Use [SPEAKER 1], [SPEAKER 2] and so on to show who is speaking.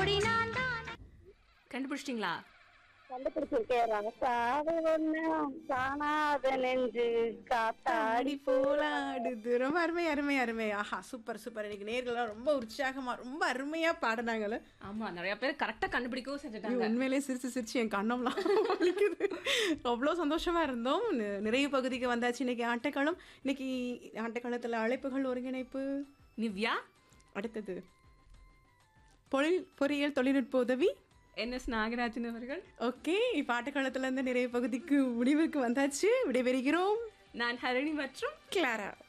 [SPEAKER 1] அப்படி நான் தான்
[SPEAKER 2] கண்டுபிடிச்சிட்டீங்களா
[SPEAKER 3] கண்டுபிடிச்சிருக்கேன் ரசாவே ஒண்ணு காணாத நெஞ்சு காத்தாடி
[SPEAKER 4] ஆடி போலாடுது ரொம்ப அருமை அருமை அருமை ஆஹா சூப்பர் சூப்பர் இன்னைக்கு நேர்கள்லாம் ரொம்ப உற்சாகமா ரொம்ப அருமையா பாடினாங்களே
[SPEAKER 2] ஆமா நிறைய பேர் கரெக்டா கண்டுபிடிக்கவும்
[SPEAKER 4] ஐயோ,
[SPEAKER 2] செஞ்சுட்டாங்க
[SPEAKER 4] உண்மையிலேயே சிரிச்சு சிரிச்சு என் கண்ணம்லாம் வலிக்குது அவ்வளோ சந்தோஷமா இருந்தோம் நி- நிறைவு பகுதிக்கு வந்தாச்சு இன்னைக்கு ஆட்டக்காலம் இன்னைக்கு ஆட்டக்காலத்துல அழைப்புகள் ஒருங்கிணைப்பு
[SPEAKER 2] நிவ்யா
[SPEAKER 4] அடுத்தது பொழில் பொறியியல் தொழில்நுட்ப உதவி
[SPEAKER 2] என் எஸ் நாகராஜன் அவர்கள்
[SPEAKER 4] ஓகே இப்போ ஆட்டக்காலத்துல இருந்து நிறைவு பகுதிக்கு முடிவுக்கு வந்தாச்சு விடைபெறுகிறோம்
[SPEAKER 2] நான் ஹரணி மற்றும்
[SPEAKER 4] கிளாரா